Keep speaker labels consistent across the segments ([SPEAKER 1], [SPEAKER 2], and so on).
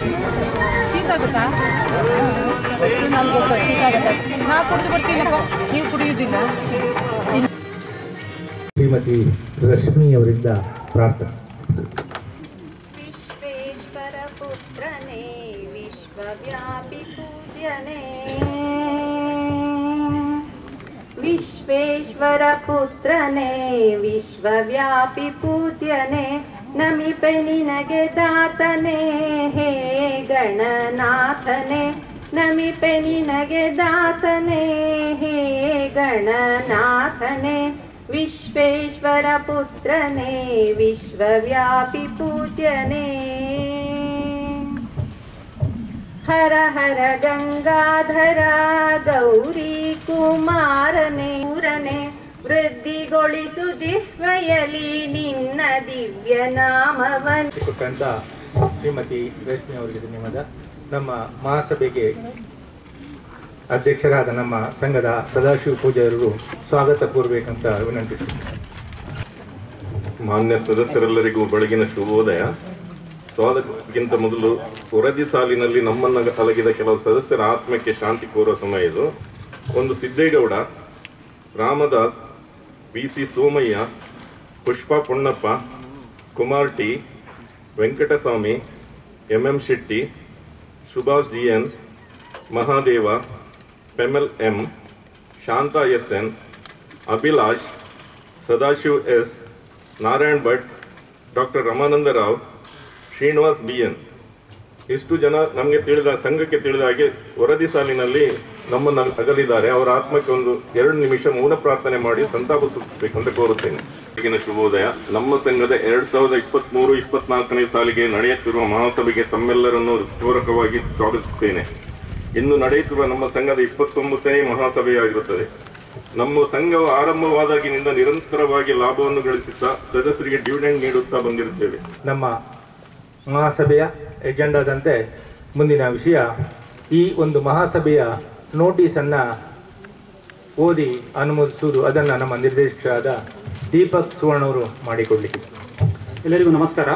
[SPEAKER 1] ಶೀತ ಆಗುತ್ತಾ ನಮ್ಗೆ ಗೊತ್ತಾ ಶೀತ ಆಗುತ್ತೆ ನಾ ಕುಡಿದು ಬರ್ತೀನಪ್ಪ ನೀವು ಕುಡಿಯೋದಿಲ್ಲ
[SPEAKER 2] ಶ್ರೀಮತಿ ರಶ್ಮಿ ಅವರಿಂದ ಪ್ರಾರ್ಥನೆ
[SPEAKER 3] ವಿಶ್ವೇಶ್ವರ ಪುತ್ರನೇ ವಿಶ್ವವ್ಯಾಪಿ ಪೂಜ್ಯನೇ ವಿಶ್ವೇಶ್ವರ ಪುತ್ರನೇ ವಿಶ್ವವ್ಯಾಪಿ ಪೂಜ್ಯನೇ ನಮಿಪೆ ನಿನಗೆ ದಾತನೇ ಹೇ ಗಣನಾಥನೇ ನಮಿಪೆ ನಿನಗೆ ದಾತನೇ ಹೇ ಗಣನಾಥನೇ ವಿಶ್ವೇಶ್ವರ ಪುತ್ರನೇ ವಿಶ್ವವ್ಯಾಪಿ ಪೂಜ್ಯನೇ ಹರ ಹರ ಗಂಗಾಧರ ಗೌರಿ ಕುಮಾರನೇ ಊರನೆ ವೃದ್ಧಿಗೊಳಿಸು ಜಿಹ್ವೆಯಲಿ ನಿನ್ನ ದಿವ್ಯ ನಾಮವನ್
[SPEAKER 2] ಕೊಟ್ಟಂತ ಶ್ರೀಮತಿ ರಶ್ಮಿ ಅವರಿಗೆ ಧನ್ಯವಾದ ನಮ್ಮ ಮಹಾಸಭೆಗೆ ಅಧ್ಯಕ್ಷರಾದ ನಮ್ಮ ಸಂಘದ ಸದಾಶಿವ ಪೂಜಾರರು ಸ್ವಾಗತ ಕೋರಬೇಕಂತ ವಿನಂತಿಸುತ್ತೇನೆ
[SPEAKER 4] ಮಾನ್ಯ ಸದಸ್ಯರೆಲ್ಲರಿಗೂ ಬೆಳಗಿನ ಶುಭೋದಯ ಸ್ವಾಗತಕ್ಕಿಂತ ಮೊದಲು ವರದಿ ಸಾಲಿನಲ್ಲಿ ನಮ್ಮನ್ನ ಅಲಗಿದ ಕೆಲವು ಸದಸ್ಯರ ಆತ್ಮಕ್ಕೆ ಶಾಂತಿ ಕೋರುವ ಸಮಯ ಇದು ಒಂದು Siddegowda Ramdas V C Somaiah Pushpa Ponnappa Kumar T Venkataswamy M M Shetty Subhash D N Mahadeva Pemal M Shanta S N Abhilash Sadashiv S Narayan Bhat doctor Ramananda Rao Srinivas B N ಇಷ್ಟು ಜನ ನಮಗೆ ತಿಳಿದ ಸಂಘಕ್ಕೆ ತಿಳಿದ ಹಾಗೆ ವರದಿ ಸಾಲಿನಲ್ಲಿ ನಮ್ಮನ್ನು ಅಗಲಿದ್ದಾರೆ ಅವರ ಆತ್ಮಕ್ಕೆ ಒಂದು ಎರಡು ನಿಮಿಷ ಮೌನ ಪ್ರಾರ್ಥನೆ ಮಾಡಿ ಸಂತಾಪ ಸೂಚಿಸಬೇಕಂತ ಕೋರುತ್ತೇನೆ ಈಗಿನ ಶುಭೋದಯ ನಮ್ಮ ಸಂಘದ ಎರಡ್ ಸಾವಿರದ ಇಪ್ಪತ್ಮೂರು ಇಪ್ಪತ್ನಾಲ್ಕನೇ ಸಾಲಿಗೆ ನಡೆಯುತ್ತಿರುವ ಮಹಾಸಭೆಗೆ ತಮ್ಮೆಲ್ಲರನ್ನು ಪೂರಕವಾಗಿ ಸ್ವಾಗತಿಸುತ್ತೇನೆ ಇನ್ನು ನಡೆಯುತ್ತಿರುವ ನಮ್ಮ ಸಂಘದ ಇಪ್ಪತ್ತೊಂಬತ್ತನೇ ಮಹಾಸಭೆಯಾಗಿರುತ್ತದೆ ನಮ್ಮ ಸಂಘವು ಆರಂಭವಾದಾಗಿನಿಂದ ನಿರಂತರವಾಗಿ ಲಾಭವನ್ನು ಗಳಿಸುತ್ತಾ ಸದಸ್ಯರಿಗೆ ಡಿವಿಡೆಂಡ್ ನೀಡುತ್ತಾ ಬಂದಿರುತ್ತೇವೆ
[SPEAKER 2] ನಮ್ಮ ಮಹಾಸಭೆಯ ಎಜೆಂಡಾದಂತೆ ಮುಂದಿನ ವಿಷಯ ಈ ಒಂದು ಮಹಾಸಭೆಯ ನೋಟಿಸನ್ನು ಓದಿ ಅನುಮೋದಿಸುವುದು ಅದನ್ನು ನಮ್ಮ ನಿರ್ದೇಶಕರಾದ ದೀಪಕ್ ಸುವರ್ಣ ಅವರು ಮಾಡಿಕೊಡ್ಲಿಕ್ಕೆ
[SPEAKER 5] ಎಲ್ಲರಿಗೂ ನಮಸ್ಕಾರ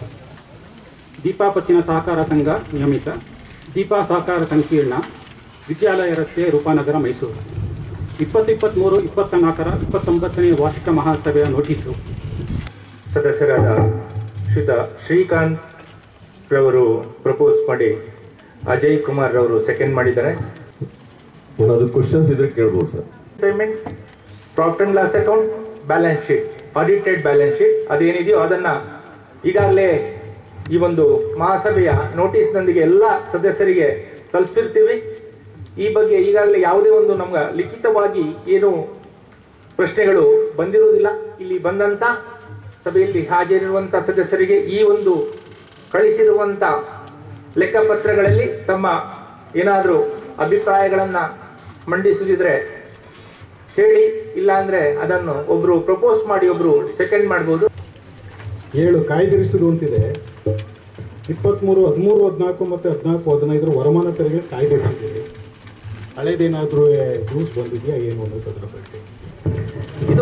[SPEAKER 5] ದೀಪಾ ಪತ್ತಿನ ಸಹಕಾರ ಸಂಘ ನಿಯಮಿತ ದೀಪಾ ಸಹಕಾರ ಸಂಕೀರ್ಣ ವಿದ್ಯಾಲಯ ರಸ್ತೆ ರೂಪಾನಗರ ಮೈಸೂರು ಇಪ್ಪತ್ತು ಇಪ್ಪತ್ತ್ಮೂರು ಇಪ್ಪತ್ತ ನಾಲ್ಕರ ಇಪ್ಪತ್ತೊಂಬತ್ತನೇ ವಾರ್ಷಿಕ ಮಹಾಸಭೆಯ ನೋಟಿಸು
[SPEAKER 2] ಸದಸ್ಯರಾದ ಶ್ರೀತ ಶ್ರೀಕಾಂತ್ ರವರು ಪ್ರಪೋಸ್ ಮಾಡಿ ಅಜಯ್ ಕುಮಾರ್ ರವರು ಸೆಕೆಂಡ್ ಮಾಡಿದ್ದಾರೆ
[SPEAKER 6] ಏನಾದ್ರು ಕ್ವಶನ್ಸ್ ಇದ್ರೆ ಕೇಳ್ಬೋದು sir
[SPEAKER 2] payment profit and loss account balance sheet audited balance sheet ಅದೇನಿದೆಯೋ ಅದನ್ನ ಈಗಾಗಲೇ ಈ ಒಂದು ಮಹಾಸಭೆಯ ನೋಟಿಸ್ನೊಂದಿಗೆ ಎಲ್ಲ ಸದಸ್ಯರಿಗೆ ತಲುಪಿರ್ತೀವಿ ಈ ಬಗ್ಗೆ ಈಗಾಗಲೇ ಯಾವುದೇ ಒಂದು ನಮ್ಗೆ ಲಿಖಿತವಾಗಿ ಏನು ಪ್ರಶ್ನೆಗಳು ಬಂದಿರುವುದಿಲ್ಲ ಇಲ್ಲಿ ಬಂದಂತ ಸಭೆಯಲ್ಲಿ ಹಾಜರಿರುವಂತ ಸದಸ್ಯರಿಗೆ ಈ ಒಂದು ಕಳಿಸಿರುವಂತ ಲೆಕ್ಕಪತ್ರಗಳಲ್ಲಿ ತಮ್ಮ ಏನಾದರೂ ಅಭಿಪ್ರಾಯಗಳನ್ನ ಮಂಡಿಸುತ್ತಿದ್ರೆ ಹೇಳಿ ಇಲ್ಲ ಅಂದ್ರೆ ಅದನ್ನು ಒಬ್ರು ಪ್ರಪೋಸ್ ಮಾಡಿ ಒಬ್ರು ಸೆಕೆಂಡ್ ಮಾಡ್ಬೋದು
[SPEAKER 7] ಏಳು ಕಾಯ್ದಿರಿಸುವುದು ಅಂತಿದೆ ಇಪ್ಪತ್ತ್ಮೂರು ಹದಿಮೂರು ಹದಿನಾಲ್ಕು ಮತ್ತು ಹದಿನಾಲ್ಕು ಹದಿನೈದರ ವರಮಾನ ತೆರಿಗೆ ಕಾಯ್ದಿರಿಸಿದ್ದೀರಿ ಹಳೇದೇನಾದರೂ ನ್ಯೂಸ್ ಬಂದಿದೆಯಾ ಏನು ಅನ್ನೋದು ಅದರ ಬಗ್ಗೆ
[SPEAKER 2] ಇದು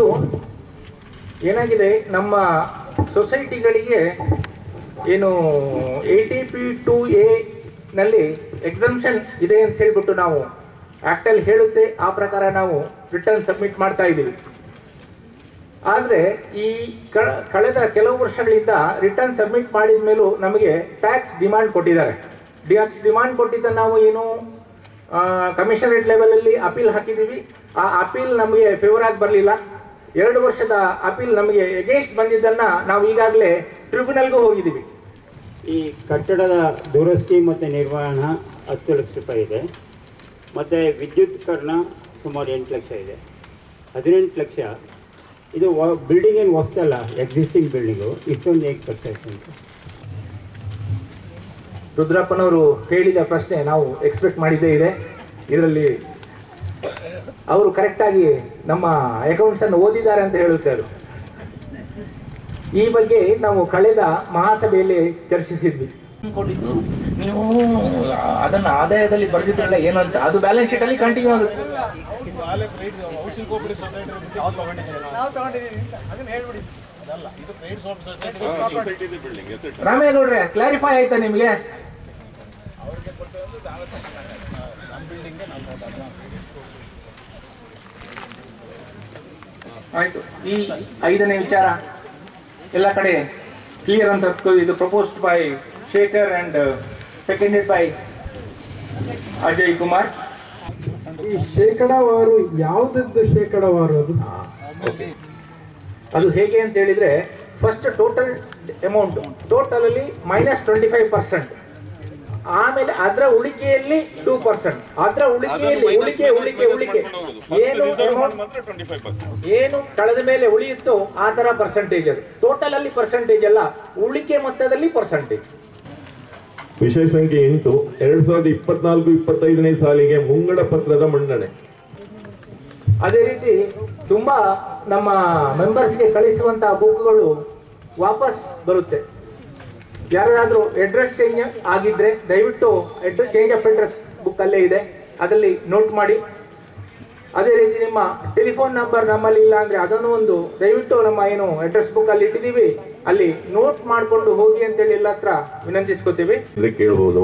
[SPEAKER 2] ಏನಾಗಿದೆ ನಮ್ಮ ಸೊಸೈಟಿಗಳಿಗೆ ಏನು A T P to A ನಲ್ಲಿ ಎಕ್ಸಮ್ಷನ್ ಇದೆ ಅಂತ ಹೇಳ್ಬಿಟ್ಟು ನಾವು ಆಕ್ಟಲ್ಲಿ ಹೇಳುತ್ತೆ ಆ ಪ್ರಕಾರ ನಾವು ರಿಟರ್ನ್ ಸಬ್ಮಿಟ್ ಮಾಡ್ತಾ ಇದ್ದೀವಿ ಆದರೆ ಈ ಕ- ಕಳೆದ ಕೆಲವು ವರ್ಷಗಳಿಂದ ರಿಟರ್ನ್ ಸಬ್ಮಿಟ್ ಮಾಡಿದ ಮೇಲೂ ನಮಗೆ ಟ್ಯಾಕ್ಸ್ ಡಿಮಾಂಡ್ ಕೊಟ್ಟಿದ್ದಾರೆ ಟ್ಯಾಕ್ಸ್ ಡಿಮಾಂಡ್ ಕೊಟ್ಟಿದ್ದ ನಾವು ಏನು ಕಮಿಷನರೇಟ್ ಲೆವೆಲಲ್ಲಿ ಅಪೀಲ್ ಹಾಕಿದ್ದೀವಿ ಆ ಅಪೀಲ್ ನಮಗೆ ಫೇವರ್ ಆಗಿ ಬರಲಿಲ್ಲ ಎರಡು ವರ್ಷದ ಅಪೀಲ್ ನಮಗೆ ಎಗೇನ್ಸ್ಟ್ ಬಂದಿದ್ದನ್ನ ನಾವು ಈಗಾಗಲೇ ಟ್ರಿಬ್ಯುನಲ್ಗೂ ಹೋಗಿದ್ದೀವಿ
[SPEAKER 8] ಈ ಕಟ್ಟಡದ ದುರಸ್ತಿ ಮತ್ತು ನಿರ್ವಹಣಾ ಹತ್ತು ಲಕ್ಷ ರೂಪಾಯಿ ಇದೆ ಮತ್ತು ವಿದ್ಯುತ್ಕರಣ ಸುಮಾರು ಎಂಟು ಲಕ್ಷ ಇದೆ ಹದಿನೆಂಟು ಲಕ್ಷ ಇದು ಬಿಲ್ಡಿಂಗ್ ಏನು ಹೊಸ್ತಲ್ಲ ಎಕ್ಸಿಸ್ಟಿಂಗ್ ಬಿಲ್ಡಿಂಗು ಇಷ್ಟೊಂದು ಹೇಗೆ ಕಟ್ಟಾಯ್ತು ಅಂತ
[SPEAKER 2] ರುದ್ರಪ್ಪನವರು ಹೇಳಿದ ಪ್ರಶ್ನೆ ನಾವು ಎಕ್ಸ್ಪೆಕ್ಟ್ ಮಾಡಿದ್ದೇ ಇದೆ ಇದರಲ್ಲಿ ಅವರು ಕರೆಕ್ಟಾಗಿ ನಮ್ಮ ಅಕೌಂಟ್ಸ್ ಅನ್ನು ಓದಿದ್ದಾರೆ ಅಂತ ಹೇಳುತ್ತಾರೆ ಈ ಬಗ್ಗೆ ನಾವು ಕಳೆದ ಮಹಾಸಭೆಯಲ್ಲಿ ಚರ್ಚಿಸಿದ್ವಿ ಕೊಟ್ಟಿದ್ದು ನೀವು ಅದನ್ನ ಆದಾಯದಲ್ಲಿ ಬರೆದಿದ್ರಲ್ಲ ಏನಂತ ಅದು ಬ್ಯಾಲೆನ್ಸ್ ಶೀಟ್ ಅಲ್ಲಿ ಕಂಟಿನ್ಯೂ ಆಗುತ್ತೆ ರಾಮೇಗೌಡ್ರೆ ಕ್ಲಾರಿಫೈ ಆಯ್ತಾ ನಿಮ್ಗೆ ಆಯ್ತು ಈ ಐದನೇ ವಿಚಾರ ಎಲ್ಲ ಕಡೆ ಕ್ಲಿಯರ್ ಅಂತ ಇದು proposed by Shekhar and seconded by Ajay Kumar
[SPEAKER 9] ಈ ಶೇಕಡಾವಾರು ಯಾವುದದ್ದು ಶೇಕಡಾವಾರು ಅದು
[SPEAKER 2] ಅದು ಹೇಗೆ ಅಂತ ಹೇಳಿದ್ರೆ ಫಸ್ಟ್ ಟೋಟಲ್ ಅಮೌಂಟ್ ಟೋಟಲ್ ಅಲ್ಲಿ ಮೈನಸ್ ಟ್ವೆಂಟಿ ಫೈವ್ ಪರ್ಸೆಂಟ್ ಆಮೇಲೆ ಅದರ ಉಳಿಕೆಯಲ್ಲಿ ಟೂ ಪರ್ಸೆಂಟ್ ಅದರ ಉಳಿಕೆಯಲ್ಲಿ ಉಳಿಕೆ ಉಳಿಕೆ ಉಳಿಕೆ ಏನು amount- ಏನು ಕಳೆದ ಮೇಲೆ ಉಳಿಯುತ್ತೋ ಆ ತರ ಪರ್ಸೆಂಟೇಜ್ ಅದು ಟೋಟಲ್ ಅಲ್ಲಿ ಪರ್ಸೆಂಟೇಜ್ ಅಲ್ಲ ಉಳಿಕೆ ಮೊತ್ತದಲ್ಲಿ ಪರ್ಸೆಂಟೇಜ್
[SPEAKER 6] ವಿಷಯ ಸಂಖ್ಯೆ ಎಂಟು ಎರಡ್ ಸಾವಿರದ ಇಪ್ಪತ್ನಾಲ್ಕು ಇಪ್ಪತ್ತೈದನೇ ಸಾಲಿಗೆ ಮುಂಗಡ ಪತ್ರದ ಮಂಡನೆ
[SPEAKER 2] ಅದೇ ರೀತಿ ತುಂಬಾ ನಮ್ಮ ಮೆಂಬರ್ಸ್ಗೆ ಕಳಿಸುವಂತಹ ಬುಕ್ಗಳು ವಾಪಸ್ ಬರುತ್ತೆ ಯಾರಾದ್ರೂ ಅಡ್ರೆಸ್ ಚೇಂಜ್ ಆಗಿದ್ರೆ ದಯವಿಟ್ಟು address change of address book ಅಲ್ಲೇ ಇದೆ ಅದರಲ್ಲಿ ನೋಟ್ ಮಾಡಿ ಅದೇ ರೀತಿ ನಿಮ್ಮ ಟೆಲಿಫೋನ್ ನಂಬರ್ ನಮ್ಮಲ್ಲಿ ಇಲ್ಲ ಅಂದ್ರೆ ಅದನ್ನು ಒಂದು ದಯವಿಟ್ಟು ನಮ್ಮ ಏನು ಅಡ್ರೆಸ್ ಬುಕ್ ಅಲ್ಲಿ ಇಟ್ಟಿದ್ದೀವಿ ಅಲ್ಲಿ ನೋಟ್ ಮಾಡಿಕೊಂಡು ಹೋಗಿ ಅಂತೇಳಿ ಎಲ್ಲ ಹತ್ರ ವಿನಂತಿಸ್ಕೊತೀವಿ
[SPEAKER 6] ಇದ್ರೆ ಕೇಳ್ಬೋದು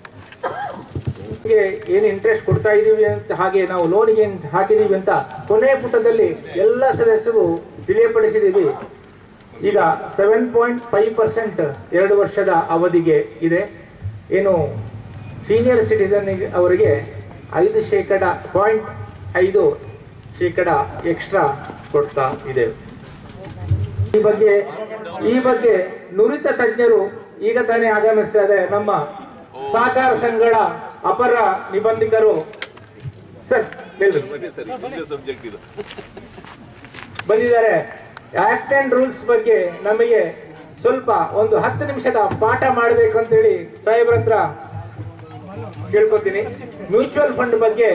[SPEAKER 2] ಗೆ ಏನು ಇಂಟ್ರೆಸ್ಟ್ ಕೊಡ್ತಾ ಇದೀವಿ ಅಂತ ಹಾಗೆ ನಾವು ಲೋನಿಗೆ ಏನ್ ಹಾಕಿದೀವಿ ಅಂತ ಕೊನೆಯ ಪುಟದಲ್ಲಿ ಎಲ್ಲ ಸದಸ್ಯರು ತಿಳಿಯಪಡಿಸಿದೀವಿ ಈಗ ಸೆವೆನ್ ಪಾಯಿಂಟ್ ಫೈವ್ ಪರ್ಸೆಂಟ್ ಎರಡು ವರ್ಷದ ಅವಧಿಗೆ ಇದೆ ಏನು ಸೀನಿಯರ್ ಸಿಟಿಸನ್ ಅವರಿಗೆ ಐದು ಶೇಕಡ ಪಾಯಿಂಟ್ ಐದು ಶೇಕಡ ಎಕ್ಸ್ಟ್ರಾ ಕೊಡ್ತಾ ಇದೆ ಈ ಬಗ್ಗೆ ಈ ಬಗ್ಗೆ ನುರಿತ ತಜ್ಞರು ಈಗ ತಾನೇ ಆಗಮಿಸ್ತಾ ನಮ್ಮ ಸಹಕಾರ ಸಂಘಗಳ ಅಪರ ನಿಬಂಧಕರು ಸರ್ ಹೇಳ್ರಿ. ಬಂದಿದ್ದಾರೆ ಆಕ್ಟ್ ಅಂಡ್ ರೂಲ್ಸ್ ಬಗ್ಗೆ ನಮಗೆ ಸ್ವಲ್ಪ ಒಂದು ಹತ್ತು ನಿಮಿಷದ ಪಾಠ ಮಾಡಬೇಕು ಅಂತೇಳಿ ಸಾಹೇಬ್ರ ಹತ್ರ ಕೇಳ್ಕೊತೀನಿ ಮ್ಯೂಚುವಲ್ ಫಂಡ್ ಬಗ್ಗೆ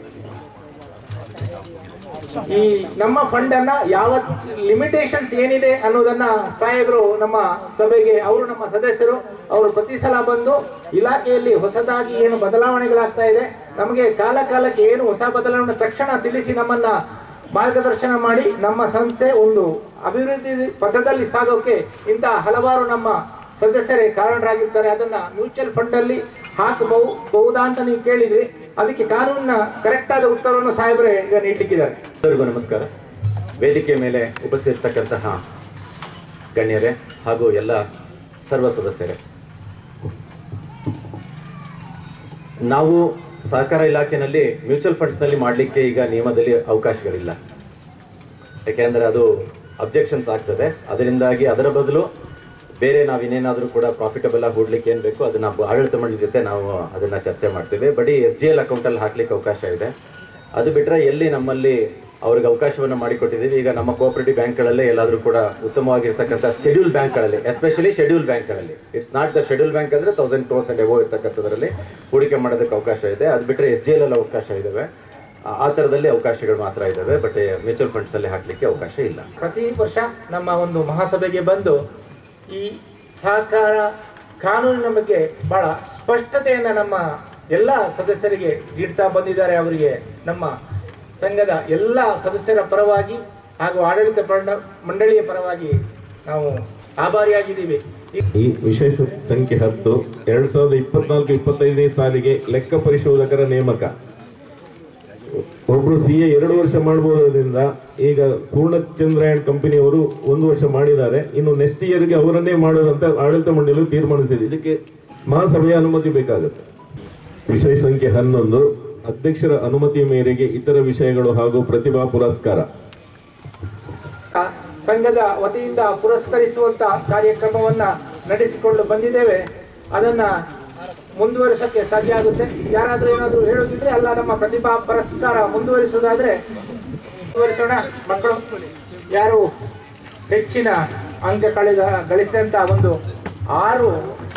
[SPEAKER 2] ಈ ನಮ್ಮ ಫಂಡ್ ಅನ್ನ ಯಾವ ಲಿಮಿಟೇಷನ್ಸ್ ಏನಿದೆ ಅನ್ನೋದನ್ನ ಸಾಹೇಬರು ನಮ್ಮ ಸಭೆಗೆ ಅವರು ನಮ್ಮ ಸದಸ್ಯರು ಅವರು ಪ್ರತಿ ಸಲ ಬಂದು ಇಲಾಖೆಯಲ್ಲಿ ಹೊಸದಾಗಿ ಏನು ಬದಲಾವಣೆಗಳಾಗ್ತಾ ಇದೆ ನಮಗೆ ಕಾಲ ಕಾಲಕ್ಕೆ ಏನು ಹೊಸ ಬದಲಾವಣೆ ತಕ್ಷಣ ತಿಳಿಸಿ ನಮ್ಮನ್ನ ಮಾರ್ಗದರ್ಶನ ಮಾಡಿ ನಮ್ಮ ಸಂಸ್ಥೆ ಒಂದು ಅಭಿವೃದ್ಧಿ ಪಥದಲ್ಲಿ ಸಾಗೋಕೆ ಇಂಥ ಹಲವಾರು ನಮ್ಮ ಸದಸ್ಯರೇ ಕಾರಣರಾಗಿರ್ತಾರೆ ಅದನ್ನ ಮ್ಯೂಚುವಲ್ ಫಂಡ್ ಅಲ್ಲಿ ಹಾಕಬಹುದಾ ಅಂತ ನೀವು ಕೇಳಿದ್ರಿ ಅದಕ್ಕೆ ಕಾನೂನಿನ ಕರೆಕ್ಟ್ ಆದ ಉತ್ತರವನ್ನು ಸಾಹೇಬರೇ ಈಗ ನೀಡಲಿಕ್ಕಿದ್ದಾರೆ
[SPEAKER 10] ಎಲ್ಲರಿಗೂ ನಮಸ್ಕಾರ ವೇದಿಕೆ ಮೇಲೆ ಉಪಸ್ಥಿತಕ್ಕಂತಹ ಗಣ್ಯರೇ ಹಾಗೂ ಎಲ್ಲ ಸರ್ವ ಸದಸ್ಯರೇ ನಾವು ಸಹಕಾರ ಇಲಾಖೆಯಲ್ಲಿ ಮ್ಯೂಚುವಲ್ ಫಂಡ್ಸ್ನಲ್ಲಿ ಮಾಡಲಿಕ್ಕೆ ಈಗ ನಿಯಮದಲ್ಲಿ ಅವಕಾಶಗಳಿಲ್ಲ ಯಾಕೆಂದರೆ ಅದು ಅಬ್ಜೆಕ್ಷನ್ಸ್ ಆಗ್ತದೆ ಅದರಿಂದಾಗಿ ಅದರ ಬದಲು ಬೇರೆ ನಾವು ಇನ್ನೇನಾದರೂ ಕೂಡ ಪ್ರಾಫಿಟಬಲ್ ಆಗಿ ಹೂಡ್ಲಿಕ್ಕೆ ಏನು ಬೇಕು ಅದನ್ನ ಬ- ಆಡಳಿತ ಮಂಡಳಿ ಜೊತೆ ನಾವು ಅದನ್ನ ಚರ್ಚೆ ಮಾಡ್ತೀವಿ ಬರೀ ಎಸ್ ಜಿ ಎಲ್ ಅಕೌಂಟಲ್ಲಿ ಹಾಕ್ಲಿಕ್ಕೆ ಅವಕಾಶ ಇದೆ ಅದು ಬಿಟ್ಟರೆ ಎಲ್ಲಿ ನಮ್ಮಲ್ಲಿ ಅವ್ರಿಗೆ ಅವಕಾಶವನ್ನು ಮಾಡಿಕೊಟ್ಟಿದ್ದೀವಿ ಈಗ ನಮ್ಮ ಕೋಆಪರೇಟಿವ್ ಬ್ಯಾಂಕ್ಗಳಲ್ಲೇ ಎಲ್ಲಾದರೂ ಕೂಡ ಉತ್ತಮವಾಗಿರ್ತಕ್ಕಂಥ ಶೆಡ್ಯೂಲ್ ಬ್ಯಾಂಕ್ಗಳಲ್ಲಿ ಎಸ್ಪೆಷಲಿ ಶೆಡ್ಯೂಲ್ ಬ್ಯಾಂಕ್ಗಳಲ್ಲಿ it's not the schedule bank ಅಂದರೆ ತೌಸಂಡ್ ಕ್ರೋಸ್ ಅಂಡ್ ಎವೋ ಇರ್ತಕ್ಕಂಥದ್ರಲ್ಲಿ ಹೂಡಿಕೆ ಮಾಡೋದಕ್ಕೆ ಅವಕಾಶ ಇದೆ ಅದು ಬಿಟ್ಟರೆ ಎಸ್ ಜಿ ಎಲ್ ಅಲ್ಲಿ ಅವಕಾಶ ಇದ್ದಾವೆ ಆ- ಆ ಥರದಲ್ಲಿ ಅವಕಾಶಗಳು ಮಾತ್ರ ಇದ್ದಾವೆ ಬಟ್ ಮ್ಯೂಚುವಲ್ ಫಂಡ್ಸಲ್ಲಿ ಹಾಕಲಿಕ್ಕೆ ಅವಕಾಶ ಇಲ್ಲ
[SPEAKER 2] ಪ್ರತಿ ವರ್ಷ ನಮ್ಮ ಒಂದು ಮಹಾಸಭೆಗೆ ಬಂದು ಈ ಸಹಕಾರ ಕಾನೂನಿನ ಬಗ್ಗೆ ಬಹಳ ಸ್ಪಷ್ಟತೆಯನ್ನ ನಮ್ಮ ಎಲ್ಲ ಸದಸ್ಯರಿಗೆ ನೀಡ್ತಾ ಬಂದಿದ್ದಾರೆ ಅವರಿಗೆ ನಮ್ಮ ಸಂಘದ ಎಲ್ಲ ಸದಸ್ಯರ ಪರವಾಗಿ ಹಾಗೂ ಆಡಳಿತ ಪಂಡ- ಮಂಡಳಿಯ ಪರವಾಗಿ ನಾವು ಆಭಾರಿಯಾಗಿದ್ದೀವಿ ಈ
[SPEAKER 6] ಈ ವಿಷಯ ಸ- ಸಂಖ್ಯೆ ಹತ್ತು ಎರಡ್ ಸಾವಿರದ ಇಪ್ಪತ್ನಾಲ್ಕು ಇಪ್ಪತ್ತೈದನೇ ಸಾಲಿಗೆ ಲೆಕ್ಕ ಪರಿಶೋಧಕರ ನೇಮಕ ಒಬ್ರು ಸಿ ಎ ಎರಡು ವರ್ಷ ಮಾಡಬಹುದರಿಂದ ಈಗ ಪೂರ್ಣಚಂದ್ರಾಯಣ್ ಕಂಪನಿಯವರು ಒಂದು ವರ್ಷ ಮಾಡಿದ್ದಾರೆ ಇನ್ನು ನೆಕ್ಸ್ಟ್ ಇಯರ್ಗೆ ಅವರನ್ನೇ ಮಾಡೋದಂತ ಆಡಳಿತ ಮಂಡಳಿಯು ತೀರ್ಮಾನಿಸಿದೆ ಇದಕ್ಕೆ ಮಹಾಸಭೆಯ ಅನುಮತಿ ಬೇಕಾಗುತ್ತೆ ವಿಷಯ ಸಂಖ್ಯೆ ಹನ್ನೊಂದು ಅಧ್ಯಕ್ಷರ ಅನುಮತಿ ಮೇರೆಗೆ ಇತರ ವಿಷಯಗಳು ಹಾಗೂ ಪ್ರತಿಭಾ ಪುರಸ್ಕಾರ
[SPEAKER 2] ಆ ಸಂಘದ ವತಿಯಿಂದ ಪುರಸ್ಕರಿಸುವಂತ ಕಾರ್ಯಕ್ರಮವನ್ನ ನಡೆಸಿಕೊಂಡು ಬಂದಿದ್ದೇವೆ ಅದನ್ನ ಮುಂದುವರಿಸಕ್ಕೆ ಸಾಧ್ಯ ಆಗುತ್ತೆ ಯಾರಾದ್ರೂ ಏನಾದ್ರೂ ಹೇಳೋದಿದ್ರೆ ಅಲ್ಲ ನಮ್ಮ ಪ್ರತಿಭಾ ಪುರಸ್ಕಾರ ಮುಂದುವರಿಸೋದಾದ್ರೆ ಮುಂದುವರಿಸೋಣ ಮಕ್ಕಳು ಯಾರು ಹೆಚ್ಚಿನ ಅಂಕ ಕಳೆದ ಗಳಿಸಿದಂತ ಒಂದು ಆರು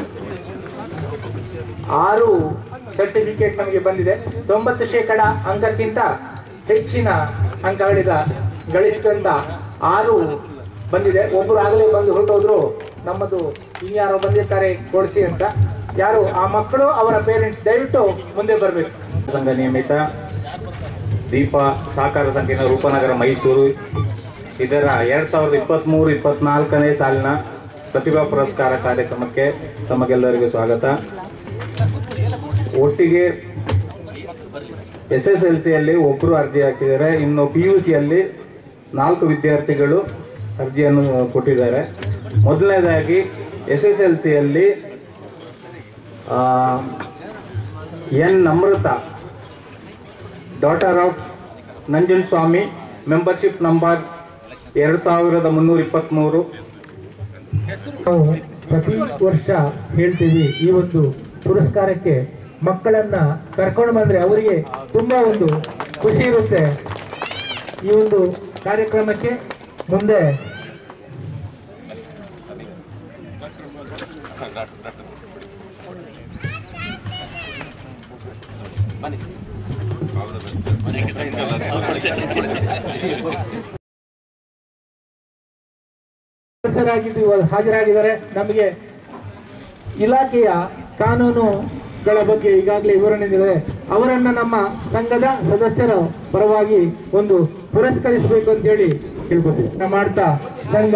[SPEAKER 2] ಆರು ಸರ್ಟಿಫಿಕೇಟ್ ನಮಗೆ ಬಂದಿದೆ ತೊಂಬತ್ತು ಶೇಕಡ ಅಂಕಕ್ಕಿಂತ ಹೆಚ್ಚಿನ ಅಂಕ ಗಳಿದ ಗಳಿಸಿದಂತ ಆರು ಬಂದಿದೆ ಒಬ್ರು ಆಗಲೇ ಬಂದು ಹೊರಟೋದ್ರು ನಮ್ಮದು ಇನ್ಯಾರೋ ಬಂದಿರ್ತಾರೆ ಕೊಡಿಸಿ ಅಂತ ಯಾರು ಆ ಮಕ್ಕಳು ಅವರ ಪೇರೆಂಟ್ಸ್ ದಯವಿಟ್ಟು ಮುಂದೆ ಬರಬೇಕು
[SPEAKER 11] ಸಂಘ ನಿಯಮಿತ ದೀಪ ಸಹಕಾರ ಸಂಘದ ರೂಪನಗರ ಮೈಸೂರು ಇದರ ಎರಡ್ ಸಾವಿರದ ಇಪ್ಪತ್ತ್ಮೂರು ಇಪ್ಪತ್ನಾಲ್ಕನೇ ಸಾಲಿನ ಪ್ರತಿಭಾ ಪುರಸ್ಕಾರ ಕಾರ್ಯಕ್ರಮಕ್ಕೆ ತಮಗೆಲ್ಲರಿಗೂ ಸ್ವಾಗತ ಒಟ್ಟಿಗೆ ಎಸ್ ಎಸ್ ಎಲ್ ಸಿಯಲ್ಲಿ ಒಬ್ಬರು ಅರ್ಜಿ ಹಾಕಿದ್ದಾರೆ ಇನ್ನು ಪಿ ಯು ಸಿಯಲ್ಲಿ ನಾಲ್ಕು ವಿದ್ಯಾರ್ಥಿಗಳು ಅರ್ಜಿಯನ್ನು ಕೊಟ್ಟಿದ್ದಾರೆ ಮೊದಲನೇದಾಗಿ ಎಸ್ ಎಸ್ ಎಲ್ ಸಿಯಲ್ಲಿ N Namrata daughter of Nanjan Swamy membership number ಎರಡು ಸಾವಿರದ ಮುನ್ನೂರ ಇಪ್ಪತ್ತ್ಮೂರು
[SPEAKER 2] ನಾವು ಪ್ರತಿ ವರ್ಷ ಹೇಳ್ತೀವಿ ಈ ಒಂದು ಪುರಸ್ಕಾರಕ್ಕೆ ಮಕ್ಕಳನ್ನ ಕರ್ಕೊಂಡು ಬಂದ್ರೆ ಅವರಿಗೆ ತುಂಬಾ ಒಂದು ಖುಷಿ ಇರುತ್ತೆ ಈ ಒಂದು ಕಾರ್ಯಕ್ರಮಕ್ಕೆ ಮುಂದೆ ಸದಸ್ಯರಾಗಿದ್ದು ಇವಾಗ ಹಾಜರಾಗಿದ್ದಾರೆ ನಮಗೆ ಇಲಾಖೆಯ ಕಾನೂನುಗಳ ಬಗ್ಗೆ ಈಗಾಗಲೇ ವಿವರಣೆ ನೀಡಿದ್ದಾರೆ ಅವರನ್ನ ನಮ್ಮ ಸಂಘದ ಸದಸ್ಯರ ಪರವಾಗಿ ಒಂದು ಪುರಸ್ಕರಿಸಬೇಕು ಅಂತ ಹೇಳಿ ಕೇಳ್ಕೊತೀವಿ ಮಾಡ್ತಾ ಸಂಘ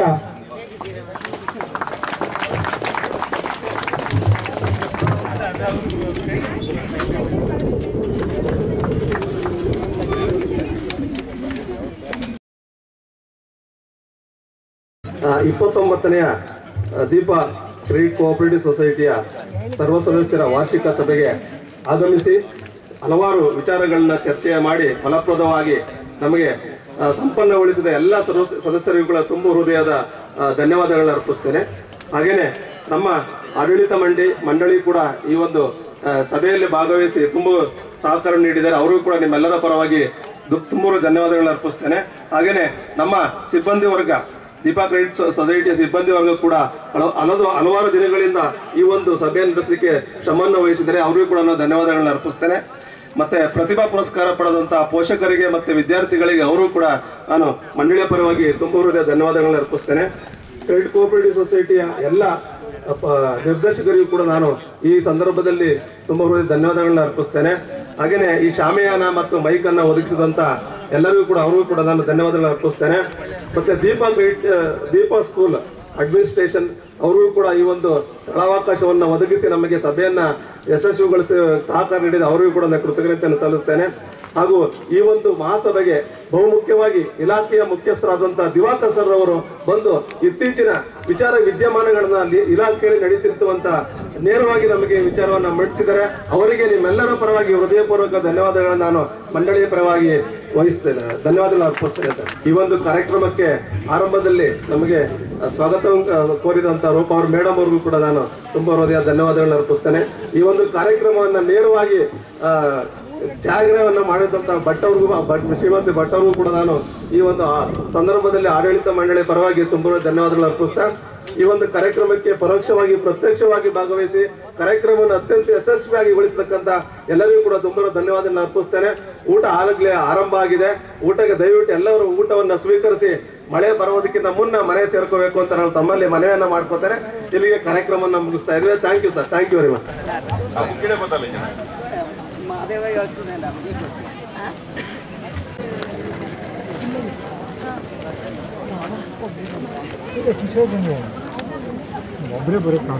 [SPEAKER 12] ಆ, ಇಪ್ಪತ್ತೊಂಬತ್ತನೆಯ ಆ, ದೀಪ ಕ್ರೆಡಿಟ್ ಕೋಆಪರೇಟಿವ್ ಸೊಸೈಟಿಯ ಸರ್ವ ಸದಸ್ಯರ ವಾರ್ಷಿಕ ಸಭೆಗೆ ಆಗಮಿಸಿ ಹಲವಾರು ವಿಚಾರಗಳನ್ನ ಚರ್ಚೆ ಮಾಡಿ ಫಲಪ್ರದವಾಗಿ ನಮಗೆ ಆ, ಸಂಪನ್ನಗೊಳಿಸಿದ ಎಲ್ಲ ಸರ್ವ ಸದಸ್ಯರಿಗೂ ಕೂಡ ತುಂಬ ಹೃದಯದ ಆ, ಧನ್ಯವಾದಗಳನ್ನ ಅರ್ಪಿಸ್ತೇನೆ ಹಾಗೇನೆ ನಮ್ಮ ಆಡಳಿತ ಮಂಡಿ ಮಂಡಳಿ ಕೂಡ ಈ ಒಂದು ಆ, ಸಭೆಯಲ್ಲಿ ಭಾಗವಹಿಸಿ ತುಂಬ ಸಹಕಾರ ನೀಡಿದ್ದಾರೆ ಅವರಿಗೂ ಕೂಡ ನಿಮ್ಮೆಲ್ಲರ ಪರವಾಗಿ ದು- ತುಂಬ ಧನ್ಯವಾದಗಳನ್ನ ಅರ್ಪಿಸ್ತೇನೆ ಹಾಗೇನೆ ನಮ್ಮ ಸಿಬ್ಬಂದಿ ವರ್ಗ ದೀಪಾ ಕ್ರೆಡಿಟ್ ಸೊ- ಸೊಸೈಟಿಯ ಸಿಬ್ಬಂದಿ ವರ್ಗ ಕೂಡ ಹಲ- ಹಲವು ಹಲವಾರು ದಿನಗಳಿಂದ ಈ ಒಂದು ಸಭೆಯನ್ನು ನಡೆಸಲಿಕ್ಕೆ ಶ್ರಮವನ್ನು ವಹಿಸಿದರೆ ಅವರಿಗೂ ಕೂಡ ನಾನು ಧನ್ಯವಾದಗಳನ್ನ ಅರ್ಪಿಸ್ತೇನೆ ಮತ್ತೆ ಪ್ರತಿಭಾ ಪುರಸ್ಕಾರ ಪಡೆದಂತಹ ಪೋಷಕರಿಗೆ ಮತ್ತೆ ವಿದ್ಯಾರ್ಥಿಗಳಿಗೆ ಅವರು ಕೂಡ ನಾನು ಮಂಡಳಿಯ ಪರವಾಗಿ ತುಂಬ ಹೃದಯ ಧನ್ಯವಾದಗಳನ್ನ ಅರ್ಪಿಸ್ತೇನೆ ಕ್ರೆಡಿಟ್ ಕೋಆಪರೇಟಿವ್ ಸೊಸೈಟಿಯ ಎಲ್ಲ ಅಪ್ಪ- ನಿರ್ದೇಶಕರಿಗೂ ಕೂಡ ನಾನು ಈ ಸಂದರ್ಭದಲ್ಲಿ ತುಂಬ ಹೃದಯ ಧನ್ಯವಾದಗಳನ್ನ ಅರ್ಪಿಸ್ತೇನೆ ಹಾಗೇನೆ ಈ ಶಾಮಿಯಾನ ಮತ್ತು ಮೈಕ್ ಅನ್ನ ಒದಗಿಸಿದಂತ ಎಲ್ಲರಿಗೂ ಕೂಡ ಅವರಿಗೂ ಕೂಡ ನಾನು ಧನ್ಯವಾದಗಳನ್ನ ಅರ್ಪಿಸ್ತೇನೆ ಮತ್ತೆ Deepa credit Deepa school administration ಅವರಿಗೂ ಕೂಡ ಈ ಒಂದು ಸ್ಥಳಾವಕಾಶವನ್ನು ಒದಗಿಸಿ ನಮಗೆ ಸಭೆಯನ್ನ ಯಶಸ್ವಿಗೊಳಿಸಿ ಸಹಕಾರ ನೀಡಿದ ಅವರಿಗೂ ಕೂಡ ನಾನು ಕೃತಜ್ಞತೆಯನ್ನು ಸಲ್ಲಿಸ್ತೇನೆ ಹಾಗೂ ಈ ಒಂದು ಮಹಾಸಭೆಗೆ ಬಹುಮುಖ್ಯವಾಗಿ ಇಲಾಖೆಯ ಮುಖ್ಯಸ್ಥರಾದಂತಹ ದಿವಾಕರ್ ಸರ್ ಅವರು ಬಂದು ಇತ್ತೀಚಿನ ವಿಚಾರ ವಿದ್ಯಮಾನಗಳನ್ನ ಅಲ್ಲಿ ಇಲಾಖೆಯಲ್ಲಿ ನಡೀತಿರ್ತುವಂತ ನೇರವಾಗಿ ನಮಗೆ ವಿಚಾರವನ್ನ ಮಂಡಿಸಿದರೆ ಅವರಿಗೆ ನಿಮ್ಮೆಲ್ಲರ ಪರವಾಗಿ ಹೃದಯಪೂರ್ವಕ ಧನ್ಯವಾದಗಳನ್ನು ನಾನು ಮಂಡಳಿಯ ಪರವಾಗಿ ವಹಿಸ್ತೇನೆ ಧನ್ಯವಾದಗಳನ್ನು ಅರ್ಪಿಸ್ತೇನೆ ಸರ್. ಈ ಒಂದು ಕಾರ್ಯಕ್ರಮಕ್ಕೆ ಆರಂಭದಲ್ಲಿ ನಮಗೆ ಸ್ವಾಗತ ಕೋರಿದಂತ ರೂಪ ಅವ್ರ ಮೇಡಮ್ ಅವ್ರಿಗೂ ಕೂಡ ನಾನು ತುಂಬಾ ಹೃದಯ ಧನ್ಯವಾದಗಳನ್ನ ಅರ್ಪಿಸ್ತೇನೆ ಈ ಒಂದು ಕಾರ್ಯಕ್ರಮವನ್ನ ನೇರವಾಗಿ ಆ, ತ್ಯಾಗವನ್ನು ಮಾಡಿದಂತ ಭಟ್ ಅವ್ರಿಗೂ ಭಟ್ ಶ್ರೀಮತಿ ಭಟ್ ಅವ್ರಿಗೂ ಕೂಡ ನಾನು ಈ ಒಂದು ಆ ಸಂದರ್ಭದಲ್ಲಿ ಆಡಳಿತ ಮಂಡಳಿ ಪರವಾಗಿ ತುಂಬ ಧನ್ಯವಾದಗಳು ಅರ್ಪಿಸ್ತಾ ಈ ಒಂದು ಕಾರ್ಯಕ್ರಮಕ್ಕೆ ಪರೋಕ್ಷವಾಗಿ ಪ್ರತ್ಯಕ್ಷವಾಗಿ ಭಾಗವಹಿಸಿ ಕಾರ್ಯಕ್ರಮವನ್ನು ಅತ್ಯಂತ ಯಶಸ್ವಿಯಾಗಿ ಗೊಳಿಸತಕ್ಕಂತ ಎಲ್ಲರಿಗೂ ಕೂಡ ತುಂಬ ಧನ್ಯವಾದಗಳನ್ನ ಅರ್ಪಿಸ್ತೇನೆ ಊಟ ಆಗಲೇ ಆರಂಭ ಆಗಿದೆ ಊಟಕ್ಕೆ ದಯವಿಟ್ಟು ಎಲ್ಲರೂ ಊಟವನ್ನ ಸ್ವೀಕರಿಸಿ ಮಳೆ ಬರೋದಕ್ಕಿಂತ ಮುನ್ನ ಮನೆ ಸೇರ್ಕೋಬೇಕು ಅಂತ ನಾನು ತಮ್ಮಲ್ಲಿ ಮನವಿಯನ್ನ ಮಾಡ್ಕೋತೇನೆ ಇಲ್ಲಿಗೆ ಕಾರ್ಯಕ್ರಮವನ್ನು ಮುಗಿಸ್ತಾ ಇದ್ವಿ thank you sir thank you very much
[SPEAKER 9] ಒಬ್ಬರೇ ಬರುತ್ತೆ